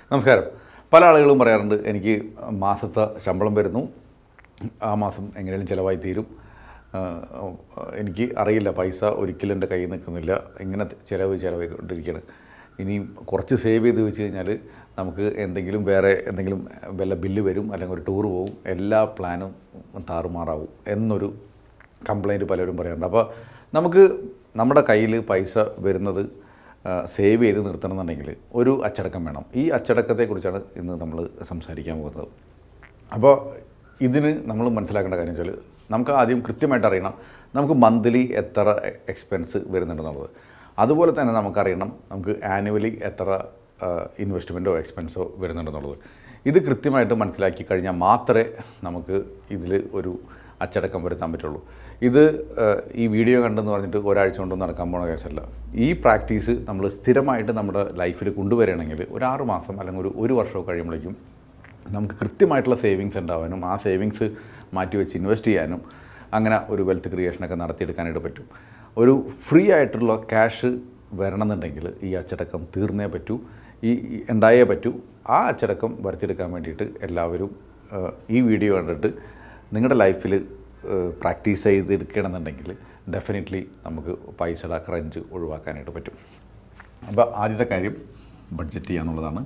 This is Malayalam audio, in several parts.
നമസ്കാരം പല ആളുകളും പറയാറുണ്ട് എനിക്ക് മാസത്തെ ശമ്പളം വരുന്നു ആ മാസം എങ്ങനെയും ചിലവായി തീരും ആ, എനിക്ക് അറിയില്ല പൈസ ഒരിക്കലും എൻ്റെ കയ്യിൽ നിൽക്കുന്നില്ല ഇങ്ങനെ ചിലവ് ചിലവായിക്കൊണ്ടിരിക്കുകയാണ് ഇനി കുറച്ച് സേവ് ചെയ്ത് വെച്ച് കഴിഞ്ഞാൽ നമുക്ക് എന്തെങ്കിലും വേറെ എന്തെങ്കിലും വല്ല ബില്ല് വരും അല്ലെങ്കിൽ ഒരു ടൂർ പോകും എല്ലാ പ്ലാനും താറുമാറാവും എന്നൊരു കംപ്ലൈൻറ്റ് പലരും പറയാറുണ്ട് അപ്പോൾ നമുക്ക് നമ്മുടെ കയ്യിൽ പൈസ വരുന്നത് സേവ് ചെയ്ത് നിർത്തണമെന്നുണ്ടെങ്കിൽ ഒരു അച്ചടക്കം വേണം ഈ അച്ചടക്കത്തെക്കുറിച്ചാണ് ഇന്ന് നമ്മൾ സംസാരിക്കാൻ പോകുന്നത് അപ്പോൾ ഇതിന് നമ്മൾ മനസ്സിലാക്കേണ്ട കാര്യം വെച്ചാൽ നമുക്ക് ആദ്യം കൃത്യമായിട്ട് അറിയണം നമുക്ക് മന്ത്ലി എത്ര എക്സ്പെൻസ് വരുന്നുണ്ടെന്നുള്ളത് അതുപോലെ തന്നെ നമുക്കറിയണം നമുക്ക് ആനുവലി എത്ര ഇൻവെസ്റ്റ്മെൻറ്റോ എക്സ്പെൻസോ വരുന്നുണ്ടെന്നുള്ളത് ഇത് കൃത്യമായിട്ട് മനസ്സിലാക്കി കഴിഞ്ഞാൽ മാത്രമേ നമുക്ക് ഇതിൽ ഒരു അച്ചടക്കം വരുത്താൻ പറ്റുള്ളൂ ഇത് ഏഹ്, ഈ വീഡിയോ കണ്ടെന്ന് പറഞ്ഞിട്ട് ഒരാഴ്ച കൊണ്ടൊന്നും നടക്കാൻ പോണ കേസല്ല ഈ പ്രാക്ടീസ് നമ്മൾ സ്ഥിരമായിട്ട് നമ്മുടെ ലൈഫിൽ കൊണ്ടുവരികയാണെങ്കിൽ ഒരു ആറ് മാസം അല്ലെങ്കിൽ ഒരു ഒരു വർഷമൊക്കെ കഴിയുമ്പോഴേക്കും നമുക്ക് കൃത്യമായിട്ടുള്ള സേവിങ്സ് ഉണ്ടാവാനും ആ സേവിങ്സ് മാറ്റി വെച്ച് ഇൻവെസ്റ്റ് ചെയ്യാനും അങ്ങനെ ഒരു വെൽത്ത് ക്രിയേഷനൊക്കെ നടത്തിയെടുക്കാനായിട്ട് പറ്റും ഒരു ഫ്രീ ആയിട്ടുള്ള ക്യാഷ് വരണമെന്നുണ്ടെങ്കിൽ ഈ അച്ചടക്കം തീർന്നേ പറ്റൂ ഈ ഈ ഉണ്ടായേ പറ്റൂ ആ അച്ചടക്കം വരുത്തിയെടുക്കാൻ വേണ്ടിയിട്ട് എല്ലാവരും ഏഹ്, ഈ വീഡിയോ കണ്ടിട്ട് നിങ്ങളുടെ ലൈഫിൽ പ്രാക്ടീസ് ചെയ്തെടുക്കണമെന്നുണ്ടെങ്കിൽ ഡെഫിനറ്റ്ലി നമുക്ക് പൈസയുടെ ക്രഞ്ച് ഒഴിവാക്കാനായിട്ട് പറ്റും അപ്പോൾ ആദ്യത്തെ കാര്യം ബഡ്ജറ്റ് ചെയ്യുക എന്നുള്ളതാണ്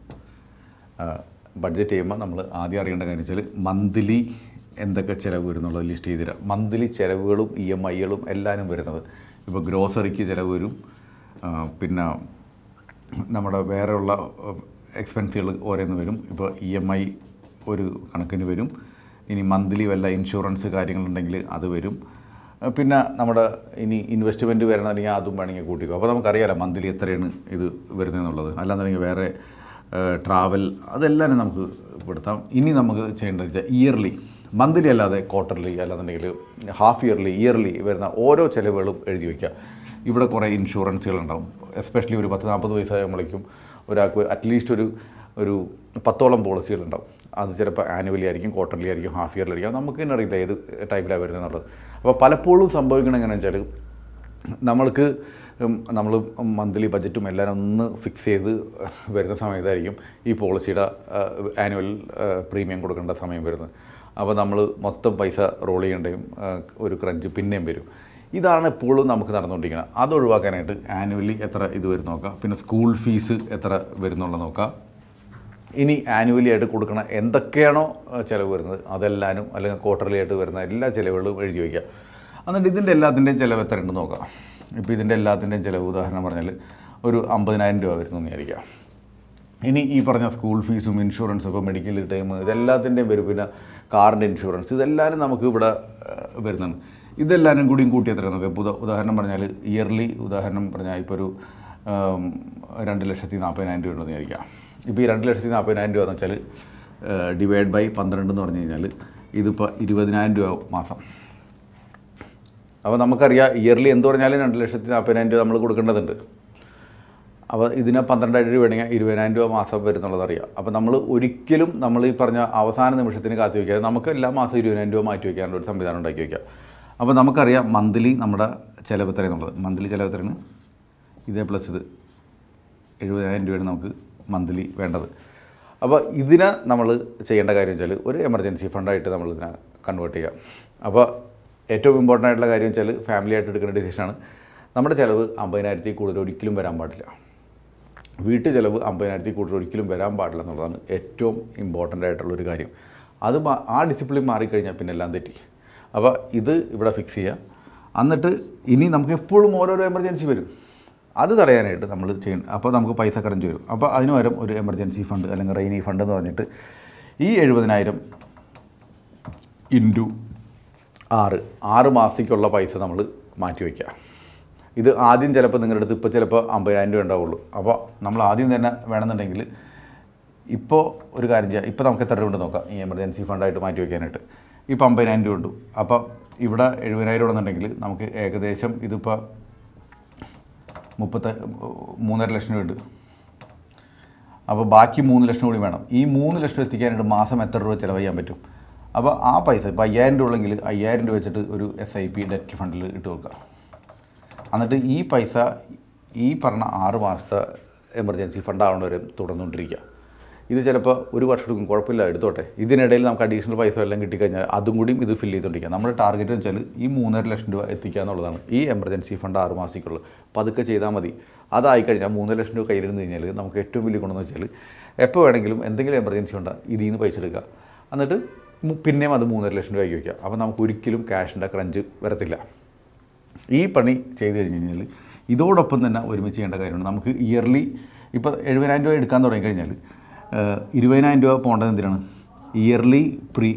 ബഡ്ജറ്റ് ചെയ്യുമ്പോൾ നമ്മൾ ആദ്യം അറിയേണ്ട കാര്യം വെച്ചാൽ മന്ത്ലി എന്തൊക്കെ ചിലവ് വരും എന്നുള്ളത് ലിസ്റ്റ് ചെയ്ത് തരാം മന്ത്ലി ചിലവുകളും ഇ എം ഐകളും എല്ലാനും വരുന്നത് ഇപ്പോൾ ഗ്രോസറിക്ക് ചിലവ് വരും ആ, പിന്നെ നമ്മുടെ വേറെയുള്ള എക്സ്പെൻസുകൾ ഓരോന്ന് വരും ഇപ്പോൾ ഇ എം ഐ ഒരു കണക്കിന് വരും ഇനി മന്ത്ലി വല്ല ഇൻഷുറൻസ് കാര്യങ്ങളുണ്ടെങ്കിൽ അത് വരും ആ, പിന്നെ നമ്മുടെ ഇനി ഇൻവെസ്റ്റ്മെൻറ്റ് വരണമെങ്കിൽ അതും വേണമെങ്കിൽ കൂട്ടിക്കോ അപ്പോൾ നമുക്കറിയാലോ മന്ത്ലി എത്രയാണ് ഇത് വരുന്നതെന്നുള്ളത് അല്ലാന്നുണ്ടെങ്കിൽ വേറെ ട്രാവൽ അതെല്ലാം നമുക്ക് പെടുത്താം ഇനി നമുക്ക് ചെയ്യേണ്ടത് വെച്ചാൽ ഇയർലി മന്ത്ലി അല്ലാതെ ക്വാർട്ടർലി അല്ലാന്നുണ്ടെങ്കിൽ ഹാഫ് ഇയർലി ഇയർലി വരുന്ന ഓരോ ചിലവുകളും എഴുതി വയ്ക്കുക ഇവിടെ കുറേ ഇൻഷുറൻസുകളുണ്ടാവും എസ്പെഷ്യലി ഒരു പത്ത് നാൽപ്പത് വയസ്സാകുമ്പോഴേക്കും ഒരാൾക്ക് അറ്റ്ലീസ്റ്റ് ഒരു ഒരു പത്തോളം പോളിസികളുണ്ടാവും അത് ചിലപ്പോൾ ആനുവലി ആയിരിക്കും ക്വാർട്ടർലി ആയിരിക്കും ഹാഫ് ഇയർലി ആയിരിക്കും നമുക്ക് തന്നെ അറിയില്ല ഏത് ടൈമിലാണ് വരുന്നത് എന്നുള്ളത് അപ്പോൾ പലപ്പോഴും സംഭവിക്കണം എങ്ങനെയാണെന്ന് വെച്ചാൽ നമ്മൾക്ക് നമ്മൾ മന്ത്ലി ബഡ്ജറ്റും എല്ലാം ഒന്ന് ഫിക്സ് ചെയ്ത് വരുന്ന സമയത്തായിരിക്കും ഈ പോളിസിയുടെ ആനുവൽ പ്രീമിയം കൊടുക്കേണ്ട സമയം വരുന്നത് അപ്പോൾ നമ്മൾ മൊത്തം പൈസ റോൾ ചെയ്യേണ്ടയും ആ, ഒരു ക്രഞ്ച് പിന്നെയും വരും ഇതാണ് എപ്പോഴും നമുക്ക് നടന്നുകൊണ്ടിരിക്കുന്നത് അത് ഒഴിവാക്കാനായിട്ട് ആനുവലി എത്ര ഇത് വരും നോക്കാം പിന്നെ സ്കൂൾ ഫീസ് എത്ര വരുന്നുള്ളത് നോക്കാം ഇനി ആനുവലി ആയിട്ട് കൊടുക്കണ എന്തൊക്കെയാണോ ആ, ചിലവ് വരുന്നത് അതെല്ലാനും അല്ലെങ്കിൽ ക്വാർട്ടർലി ആയിട്ട് വരുന്ന എല്ലാ ചിലവുകളും എഴുതി വയ്ക്കുക എന്നിട്ട് ഇതിൻ്റെ എല്ലാത്തിൻ്റെയും ചിലവ് എത്ര ഉണ്ടെന്ന് നോക്കാം ഇപ്പോൾ ഇതിൻ്റെ എല്ലാത്തിൻ്റെയും ചിലവ് ഉദാഹരണം പറഞ്ഞാൽ ഒരു അമ്പതിനായിരം രൂപ വരുന്നു എന്ന് വിചാരിക്കുക ഇനി ഈ പറഞ്ഞ സ്കൂൾ ഫീസും ഇൻഷുറൻസും ഇപ്പോൾ മെഡിക്കൽ ടൈം ഇതെല്ലാത്തിൻ്റെയും വരും പിന്നെ കാറിൻ്റെ ഇൻഷുറൻസ് ഇതെല്ലാവരും നമുക്ക് ഇവിടെ ആ, വരുന്നുണ്ട് ഇതെല്ലാവരും കൂടിയും കൂട്ടി എത്ര നോക്കാം ഇപ്പോൾ ഉദാ- ഉദാഹരണം പറഞ്ഞാൽ ഇയർലി ഉദാഹരണം പറഞ്ഞാൽ ഇപ്പോൾ ഒരു ആം, രണ്ട് ലക്ഷത്തി നാൽപ്പതിനായിരം രൂപ ഉണ്ടെന്ന് വിചാരിക്കാം ഇപ്പോൾ ഈ രണ്ട് ലക്ഷത്തി നാൽപ്പതിനായിരം രൂപ എന്ന് വെച്ചാൽ ഡിവൈഡ് ബൈ പന്ത്രണ്ട് എന്ന് പറഞ്ഞു കഴിഞ്ഞാൽ ഇതിപ്പോൾ ഇരുപതിനായിരം രൂപ മാസം അപ്പോൾ നമുക്കറിയാം ഇയർലി എന്ത് പറഞ്ഞാലും രണ്ട് ലക്ഷത്തി നാൽപ്പതിനായിരം രൂപ നമ്മൾ കൊടുക്കേണ്ടതുണ്ട് അപ്പോൾ ഇതിന് പന്ത്രണ്ടായിരം രൂപ വേണമെങ്കിൽ ഇരുപതിനായിരം രൂപ മാസം വരുന്നുള്ളത് അറിയാം അപ്പോൾ നമ്മൾ ഒരിക്കലും നമ്മൾ ഈ പറഞ്ഞ അവസാന നിമിഷത്തിന് കാത്തു വയ്ക്കാതെ നമുക്ക് എല്ലാ മാസം ഇരുപതിനായിരം രൂപ മാറ്റി വയ്ക്കാനുള്ള ഒരു സംവിധാനം ഉണ്ടാക്കി വയ്ക്കാം അപ്പോൾ നമുക്കറിയാം മന്ത്ലി നമ്മുടെ ചിലവ് എത്രയെന്നുള്ളത് മന്ത്ലി ചിലവ് എത്രയാണ് ഇതേ പ്ലസ് ഇത് എഴുപതിനായിരം രൂപയാണ് നമുക്ക് മന്ത്ലി വേണ്ടത് അപ്പോൾ ഇതിന് നമ്മൾ ചെയ്യേണ്ട കാര്യം വെച്ചാൽ ഒരു എമർജൻസി ഫണ്ടായിട്ട് നമ്മൾ ഇതിനെ കൺവേർട്ട് ചെയ്യാം അപ്പോൾ ഏറ്റവും ഇമ്പോർട്ടൻ്റ് ആയിട്ടുള്ള കാര്യം വെച്ചാൽ ഫാമിലി ആയിട്ട് എടുക്കുന്ന ഡിസിഷനാണ് നമ്മുടെ ചിലവ് അമ്പതിനായിരത്തിൽ കൂടുതൽ ഒരിക്കലും വരാൻ പാടില്ല വീട്ടു ചിലവ് അമ്പതിനായിരത്തിൽ കൂടുതൽ ഒരിക്കലും വരാൻ പാടില്ല എന്നുള്ളതാണ് ഏറ്റവും ഇമ്പോർട്ടൻ്റ് ആയിട്ടുള്ളൊരു കാര്യം അത് മാ- ആ ഡിസിപ്ലിൻ മാറിക്കഴിഞ്ഞാൽ പിന്നെ എല്ലാം തെറ്റി അപ്പോൾ ഇത് ഇവിടെ ഫിക്സ് ചെയ്യുക എന്നിട്ട് ഇനി നമുക്ക് എപ്പോഴും ഓരോരോ എമർജൻസി വരും അത് തടയാനായിട്ട് നമ്മൾ ചെയ്യണം അപ്പോൾ നമുക്ക് പൈസ കറഞ്ച് വരും അപ്പോൾ അതിന് പകരം ഒരു എമർജൻസി ഫണ്ട് അല്ലെങ്കിൽ റെയിനി ഫണ്ട് എന്ന് പറഞ്ഞിട്ട് ഈ എഴുപതിനായിരം ഇൻറ്റു ആറ് ആറ് മാസത്തേക്കുള്ള പൈസ നമ്മൾ മാറ്റി വയ്ക്കുക ഇത് ആദ്യം ചിലപ്പോൾ നിങ്ങളുടെ അടുത്ത് ഇപ്പോൾ ചിലപ്പോൾ അമ്പതിനായിരം രൂപ ഉണ്ടാവുള്ളൂ അപ്പോൾ നമ്മൾ ആദ്യം തന്നെ വേണമെന്നുണ്ടെങ്കിൽ ഇപ്പോൾ ഒരു കാര്യം ചെയ്യാം ഇപ്പോൾ നമുക്ക് എത്ര രൂപ ഉണ്ട് നോക്കാം ഈ എമർജൻസി ഫണ്ടായിട്ട് മാറ്റി വയ്ക്കാനായിട്ട് ഇപ്പോൾ അമ്പതിനായിരം രൂപ ഉണ്ട് അപ്പോൾ ഇവിടെ എഴുപതിനായിരം ഉണ്ടെന്നുണ്ടെങ്കിൽ നമുക്ക് ഏകദേശം ഇതിപ്പോൾ മുപ്പത്തി മൂന്നര ലക്ഷം രൂപ ഉണ്ട് അപ്പോൾ ബാക്കി മൂന്ന് ലക്ഷം കൂടി വേണം ഈ മൂന്ന് ലക്ഷം എത്തിക്കാനായിട്ട് മാസം എത്ര രൂപ ചിലവ് ചെയ്യാൻ പറ്റും അപ്പോൾ ആ പൈസ ഇപ്പോൾ അയ്യായിരം രൂപ ഉള്ളെങ്കിൽ അയ്യായിരം രൂപ വെച്ചിട്ട് ഒരു എസ് ഐ പി ഡെറ്റ് ഫണ്ടിൽ ഇട്ട് വെക്കുക എന്നിട്ട് ഈ പൈസ ഈ പറഞ്ഞ ആറ് മാസത്തെ എമർജൻസി ഫണ്ട് ആവണവരെ തുടർന്നുകൊണ്ടിരിക്കുക ഇത് ചിലപ്പോൾ ഒരു വർഷം എടുക്കും കുഴപ്പമില്ല എടുത്തോട്ടെ ഇതിനിടയിൽ നമുക്ക് അഡീഷണൽ പൈസ എല്ലാം കിട്ടിക്കഴിഞ്ഞാൽ അതും കൂടിയും ഇത് ഫില്ല് ചെയ്തുകൊണ്ടിരിക്കുക നമ്മുടെ ടാർഗറ്റ് എന്ന് വെച്ചാൽ ഈ മൂന്നര ലക്ഷം രൂപ എത്തിക്കുക എന്നുള്ളതാണ് ഈ എമർജൻസി ഫണ്ട് ആറ് മാസത്തേക്കുള്ളത് പതുക്കെ ചെയ്താൽ മതി അതായി കഴിഞ്ഞാൽ മൂന്നര ലക്ഷം രൂപ കയ്യിലിരുന്ന് കഴിഞ്ഞാൽ നമുക്ക് ഏറ്റവും വലിയ ഗുണമെന്ന് വെച്ചാൽ എപ്പോൾ വേണമെങ്കിലും എന്തെങ്കിലും എമർജൻസി ഉണ്ടാകും ഇതിൽ നിന്ന് പൈസ എടുക്കുക എന്നിട്ട് മു- പിന്നെയും അത് മൂന്നര ലക്ഷം രൂപയ്ക്ക് വയ്ക്കുക അപ്പോൾ നമുക്ക് ഒരിക്കലും ക്യാഷിൻ്റെ ക്രഞ്ച് വരത്തില്ല ഈ പണി ചെയ്ത് കഴിഞ്ഞ് കഴിഞ്ഞാൽ ഇതോടൊപ്പം തന്നെ ഒരുമിച്ച് ചെയ്യേണ്ട കാര്യമാണ് നമുക്ക് ഇയർലി ഇപ്പോൾ എഴുപതിനായിരം രൂപ എടുക്കാൻ തുടങ്ങി കഴിഞ്ഞാൽ ഇരുപതിനായിരം രൂപ പോകേണ്ടത് എന്തിനാണ് ഇയർലി പ്രീ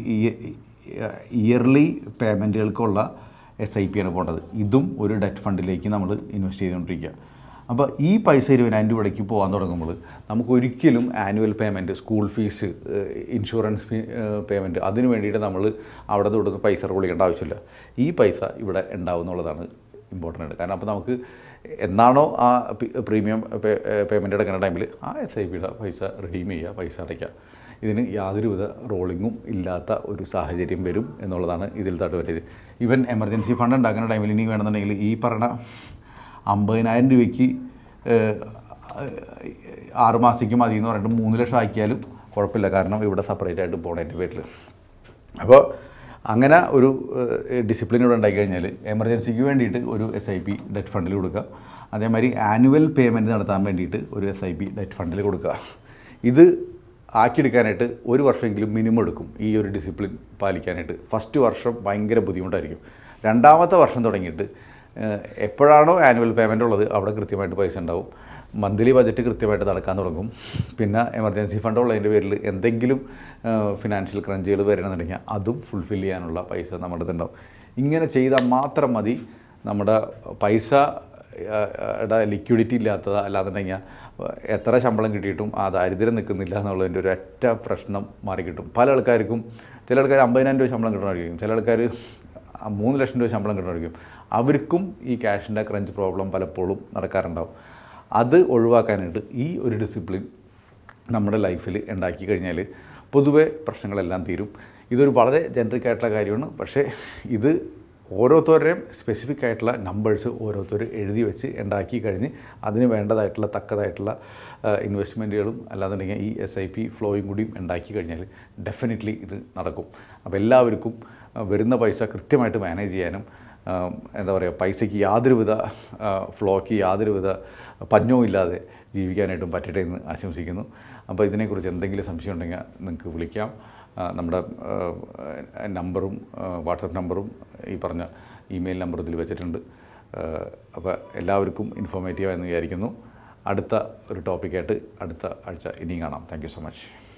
ഇയർലി പേയ്മെൻറ്റുകൾക്കുള്ള എസ് ഐ പി ആണ് പോകേണ്ടത് ഇതും ഒരു ഡെറ്റ് ഫണ്ടിലേക്ക് നമ്മൾ ഇൻവെസ്റ്റ് ചെയ്തുകൊണ്ടിരിക്കുക അപ്പോൾ ഈ പൈസ ഇരുപതിനായിരം രൂപയ്ക്ക് പോകാൻ തുടങ്ങുമ്പോൾ നമുക്ക് ഒരിക്കലും annual payment school fees insurance payment അതിന് വേണ്ടിയിട്ട് നമ്മൾ അവിടെ തൊട്ട് പൈസ റോൾ ചെയ്യേണ്ട ആവശ്യമില്ല ഈ പൈസ ഇവിടെ ഉണ്ടാവും എന്നുള്ളതാണ് ഇമ്പോർട്ടൻ്റ് കാരണം അപ്പോൾ നമുക്ക് എന്നാണോ ആ പ്രീമിയം പേയ്മെൻറ്റ് എടുക്കുന്ന ടൈമിൽ ആ എസ് ഐ പിയുടെ പൈസ റിഡീം ചെയ്യുക പൈസ അടയ്ക്കുക ഇതിന് യാതൊരുവിധ റോളിങ്ങും ഇല്ലാത്ത ഒരു സാഹചര്യം വരും എന്നുള്ളതാണ് ഇതിൽ തട്ട് പറ്റിയത് ഈവൻ എമർജൻസി ഫണ്ട് ഉണ്ടാക്കുന്ന ടൈമിൽ ഇനി വേണമെന്നുണ്ടെങ്കിൽ ഈ പറഞ്ഞ അമ്പതിനായിരം രൂപയ്ക്ക് ഏഹ്, ആറ് മാസത്തേക്ക് മതി എന്ന് പറഞ്ഞിട്ട് മൂന്ന് ലക്ഷം ആക്കിയാലും കുഴപ്പമില്ല കാരണം ഇവിടെ സെപ്പറേറ്റ് ആയിട്ട് പോകണതിൻ്റെ പേരിൽ അപ്പോൾ അങ്ങനെ ഒരു ഡിസിപ്ലിൻ ഇവിടെ ഉണ്ടാക്കി കഴിഞ്ഞാൽ എമർജൻസിക്ക് വേണ്ടിയിട്ട് ഒരു എസ് ഐ പി ഡെറ്റ് ഫണ്ടിൽ കൊടുക്കുക അതേമാതിരി ആനുവൽ പേയ്മെൻറ്റ് നടത്താൻ വേണ്ടിയിട്ട് ഒരു എസ് ഐ പി ഡെറ്റ് ഫണ്ടിൽ കൊടുക്കുക ഇത് ആക്കിയെടുക്കാനായിട്ട് ഒരു വർഷമെങ്കിലും മിനിമം എടുക്കും ഈ ഒരു ഡിസിപ്ലിൻ പാലിക്കാനായിട്ട് ഫസ്റ്റ് വർഷം ഭയങ്കര ബുദ്ധിമുട്ടായിരിക്കും രണ്ടാമത്തെ വർഷം തുടങ്ങിയിട്ട് ഏഹ്, എപ്പോഴാണോ ആനുവൽ പേയ്മെൻ്റ് ഉള്ളത് അവിടെ കൃത്യമായിട്ട് പൈസ ഉണ്ടാവും മന്ത്ലി ബജറ്റ് കൃത്യമായിട്ട് നടക്കാൻ തുടങ്ങും പിന്നെ എമർജൻസി ഫണ്ട് ഉള്ളതിൻ്റെ പേരിൽ എന്തെങ്കിലും ഫിനാൻഷ്യൽ ക്രഞ്ചുകൾ വരണമെന്നുണ്ടെങ്കിൽ അതും ഫുൾഫിൽ ചെയ്യാനുള്ള പൈസ നമ്മുടെ അടുത്തുണ്ടാവും ഇങ്ങനെ ചെയ്താൽ മാത്രം മതി നമ്മുടെ പൈസ യുടെ ലിക്വിഡിറ്റി ഇല്ലാത്തത് അല്ലാന്നുണ്ടെങ്കിൽ എത്ര ശമ്പളം കിട്ടിയിട്ടും ആ ദാരിദ്ര്യം നിൽക്കുന്നില്ല എന്നുള്ളതിൻ്റെ ഒരു ഒറ്റ പ്രശ്നം മാറിക്കിട്ടും പല ആൾക്കാർക്കും ചില ആൾക്കാർ അമ്പതിനായിരം രൂപ ശമ്പളം കിട്ടണമായിരിക്കും ചില ആൾക്കാർ ആ മൂന്ന് ലക്ഷം രൂപ ശമ്പളം കിട്ടണമായിരിക്കും അവർക്കും ഈ ക്യാഷിൻ്റെ ക്രഞ്ച് പ്രോബ്ലം പലപ്പോഴും നടക്കാറുണ്ടാവും അത് ഒഴിവാക്കാനായിട്ട് ഈ ഒരു ഡിസിപ്ലിൻ നമ്മുടെ ലൈഫിൽ ഉണ്ടാക്കി കഴിഞ്ഞാൽ പൊതുവെ പ്രശ്നങ്ങളെല്ലാം തീരും ഇതൊരു വളരെ ജനറിക് ആയിട്ടുള്ള കാര്യമാണ് പക്ഷേ ഇത് ഓരോരുത്തരുടെയും സ്പെസിഫിക് ആയിട്ടുള്ള നമ്പേഴ്സ് ഓരോരുത്തർ എഴുതി വെച്ച് ഉണ്ടാക്കി കഴിഞ്ഞ് അതിന് വേണ്ടതായിട്ടുള്ള തക്കതായിട്ടുള്ള ഇൻവെസ്റ്റ്മെൻറ്റുകളും അല്ലാന്നുണ്ടെങ്കിൽ ഈ എസ് ഐ പി ഫ്ലോയും കൂടിയും ഉണ്ടാക്കി കഴിഞ്ഞാൽ ഡെഫിനറ്റ്ലി ഇത് നടക്കും അപ്പോൾ എല്ലാവർക്കും ആ, വരുന്ന പൈസ കൃത്യമായിട്ട് മാനേജ് ചെയ്യാനും ആ, എന്താ പറയുക പൈസയ്ക്ക് യാതൊരുവിധ ആ, ഫ്ലോയ്ക്ക് യാതൊരുവിധ പഞ്ഞവും ഇല്ലാതെ ജീവിക്കാനായിട്ടും പറ്റട്ടെ എന്ന് ആശംസിക്കുന്നു അപ്പോൾ ഇതിനെക്കുറിച്ച് എന്തെങ്കിലും സംശയം ഉണ്ടെങ്കിൽ നിങ്ങൾക്ക് വിളിക്കാം ആ, നമ്മുടെ ആ, നമ്പറും ആ, വാട്സപ്പ് നമ്പറും ഈ പറഞ്ഞ ഇമെയിൽ നമ്പർ ഇതിൽ വെച്ചിട്ടുണ്ട് ആ, അപ്പോൾ എല്ലാവർക്കും ഇൻഫോർമേറ്റീവ് എന്ന് വിചാരിക്കുന്നു അടുത്ത ഒരു ടോപ്പിക്കായിട്ട് അടുത്ത ആഴ്ച ഇനിയും കാണാം താങ്ക് യു സോ മച്ച്